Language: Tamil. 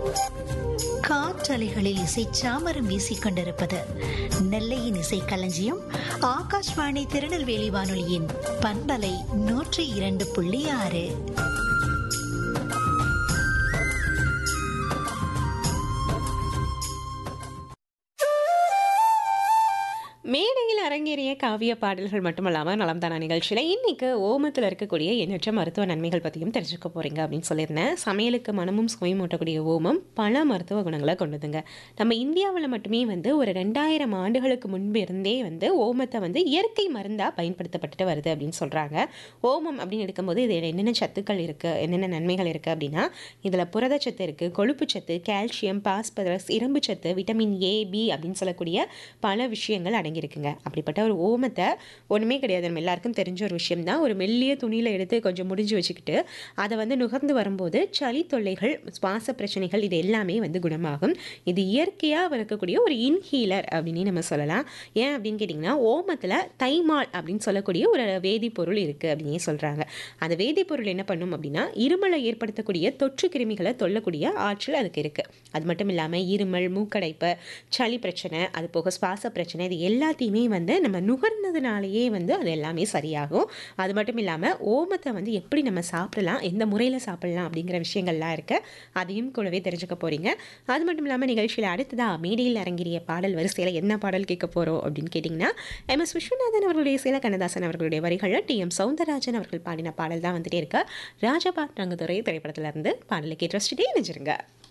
காற்றலைகளில் இசை சாமரம் வீசிக் கொண்டிருப்பது நெல்லையின் இசை களஞ்சியம் ஆகாஷ்வாணி திருநெல்வேலி வானொலியின் பண்பலை நூற்றி இரண்டு புள்ளி ஆறு மேடையில் அரங்கேறிய காவிய பாடல்கள் மட்டுமல்லாமல் நலம் தானா நிகழ்ச்சியில் இன்னைக்கு ஓமத்தில் இருக்கக்கூடிய எண்ணற்ற மருத்துவ நன்மைகள் பற்றியும் தெரிஞ்சுக்க போறீங்க அப்படின்னு சொல்லியிருந்தேன் சமையலுக்கு மனமும் சுவையும் ஊட்டக்கூடிய ஓமம் பல மருத்துவ குணங்களை கொண்டதுங்க நம்ம இந்தியாவில் மட்டுமே வந்து ஒரு ரெண்டாயிரம் ஆண்டுகளுக்கு முன்பு இருந்தே வந்து ஓமத்தை வந்து இயற்கை மருந்தாக பயன்படுத்தப்பட்டுட்டு வருது அப்படின்னு சொல்கிறாங்க ஓமம் அப்படின்னு எடுக்கும்போது இதில் என்னென்ன சத்துக்கள் இருக்குது என்னென்ன நன்மைகள் இருக்குது அப்படின்னா இதில் புரதச்சத்து இருக்குது கொழுப்புச்சத்து கால்சியம் பாஸ்பரஸ் இரும்பு சத்து விட்டமின் ஏ பி அப்படின்னு சொல்லக்கூடிய பல விஷயங்கள் அடங்கியிருக்குங்க அப்படிப்பட்ட ஒரு ஓமத்தை ஒன்றுமே கிடையாது நம்ம எல்லாருக்கும் தெரிஞ்ச ஒரு விஷயம் தான் ஒரு மெல்லிய துணியில் எடுத்து கொஞ்சம் முடிஞ்சு வச்சுக்கிட்டு அதை வந்து நுகர்ந்து வரும்போது சளி தொல்லைகள் சுவாச பிரச்சனைகள் இது எல்லாமே வந்து குணமாகும் இது இயற்கையாக இருக்கக்கூடிய ஒரு இன்ஹீலர் அப்படின்னு நம்ம சொல்லலாம் ஏன் அப்படின்னு கேட்டிங்கன்னா ஓமத்தில் தைமால் அப்படின்னு சொல்லக்கூடிய ஒரு வேதிப்பொருள் இருக்குது அப்படின்னே சொல்கிறாங்க அந்த வேதிப்பொருள் என்ன பண்ணும் அப்படின்னா இருமலை ஏற்படுத்தக்கூடிய தொற்று கிருமிகளை தொல்லக்கூடிய ஆற்றல் அதுக்கு இருக்குது அது மட்டும் இல்லாமல் இருமல் மூக்கடைப்பு சளி பிரச்சனை அது போக சுவாச பிரச்சனை இது எல்லாத்தையுமே வந்து நம்ம நுகர்ந்ததுனாலேயே வந்து அது எல்லாமே சரியாகும் அது மட்டும் இல்லாமல் ஓமத்தை வந்து எப்படி நம்ம சாப்பிடலாம் எந்த முறையில் சாப்பிடலாம் அப்படிங்கிற விஷயங்கள்லாம் இருக்கு அதையும் கூடவே தெரிஞ்சுக்க போகிறீங்க அது மட்டும் இல்லாமல் நிகழ்ச்சியில் அடுத்ததாக மேடையில் அரங்கிரிய பாடல் வரிசையில் என்ன பாடல் கேட்க போகிறோம் அப்படின்னு கேட்டிங்கன்னா எம் எஸ் விஸ்வநாதன் அவர்களுடைய சேல கண்ணதாசன் அவர்களுடைய வரிகளில் டி எம் சவுந்தரராஜன் அவர்கள் பாடின பாடல் தான் வந்துட்டே இருக்கு ராஜபாத் ரங்கதுரை திரைப்படத்திலிருந்து பாடலை கேட்டு ரசிச்சுட்டே நினைச்சிருங்க